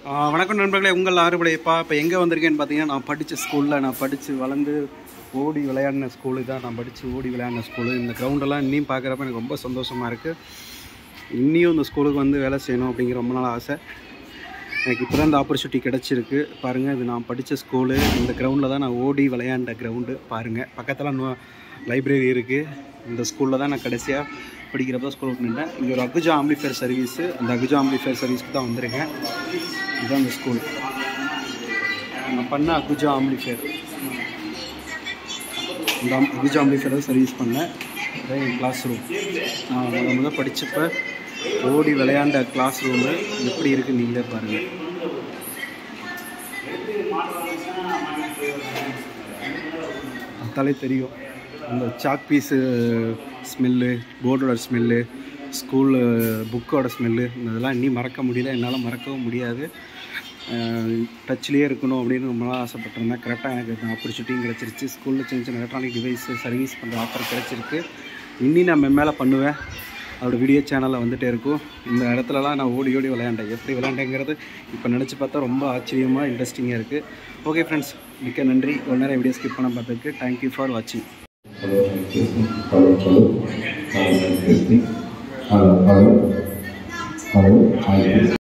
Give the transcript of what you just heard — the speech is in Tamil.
ஆ, வணக்கம் நண்பர்களே உங்கள் ஆறுபடையப்பா இப்போ எங்கே வந்திருக்கேன்னு பார்த்தீங்கன்னா நான் படித்த ஸ்கூலில் நான் படித்து வளர்ந்து ஓடி விளையாடின ஸ்கூலு தான் நான் படித்து ஓடி விளையாடின ஸ்கூலு இந்த கிரவுண்டெல்லாம் இன்னியும் பார்க்குறப்ப எனக்கு ரொம்ப சந்தோஷமாக இருக்குது இன்னியும் இந்த ஸ்கூலுக்கு வந்து வேலை செய்யணும் அப்படிங்கிற ரொம்ப நாள் ஆசை எனக்கு இப்போ தான் இந்த ஆப்பர்ச்சுனிட்டி கிடச்சிருக்கு பாருங்கள் இது நான் படித்த ஸ்கூலு இந்த கிரவுண்டில் தான் நான் ஓடி விளையாண்ட கிரவுண்டு பாருங்கள் பக்கத்தில் நோ லைப்ரரி இருக்குது இந்த ஸ்கூலில் தான் நான் கடைசியாக படிக்கிறப்ப ஸ்கூலுக்கு நின்றேன் இங்கே ஒரு அகுஜா ஆம்பிளிஃபேர் சர்வீஸு அந்த அகுஜா ஆம்பிளிஃபேர் சர்வீஸ்க்கு தான் வந்திருக்கேன் இதுதான் இந்த ஸ்கூல் நான் பண்ண அகுஜா ஆம்பிளிஃபேர் இந்த ஆம்- அகுஜா ஆம்பிளிஃபேர் தான் சர்வீஸ் பண்ணேன் இதான் என் கிளாஸ் ரூம் நான் முத முத படித்தப்ப ஓடி விளையாண்ட கிளாஸ் ரூமு எப்படி இருக்குது நீங்களே பாருங்கள் பார்த்தாலே தெரியும் அந்த சாக் பீஸு ஸ்மெல்லு போர்டோட ஸ்மெல்லு ஸ்கூலு புக்கோட ஸ்மெல்லு இதெல்லாம் இன்னும் மறக்க முடியல என்னால் மறக்கவும் முடியாது டச்லேயே இருக்கணும் அப்படின்னு ரொம்ப நாள் ஆசைப்பட்டிருந்தேன் கரெக்டாக எனக்கு இந்த ஆப்பர்ச்சுனிட்டியும் கிடச்சிருச்சு ஸ்கூலில் சின்ன சின்ன எலக்ட்ரானிக் டிவைஸு சர்வீஸ் பண்ணுற ஆஃபர் கிடச்சிருக்கு இன்னி நான் மேலே பண்ணுவேன் அதோட வீடியோ சேனலில் வந்துகிட்டே இருக்கும் இந்த இடத்துலலாம் நான் ஓடி ஓடி விளையாண்டேன் எப்படி விளையாண்டேங்கிறது இப்போ நினச்சி பார்த்தா ரொம்ப ஆச்சரியமாக இன்ட்ரெஸ்டிங்காக இருக்குது ஓகே ஃப்ரெண்ட்ஸ் மிக்க நன்றி ஒரு நேரம் வீடியோ ஸ்கிப் பண்ண பார்த்ததுக்கு தேங்க்யூ ஃபார் வாட்சிங் Hello, I'm testing. Hello, hello. Hello, I'm testing. Hello, hello. Hello, I'm testing.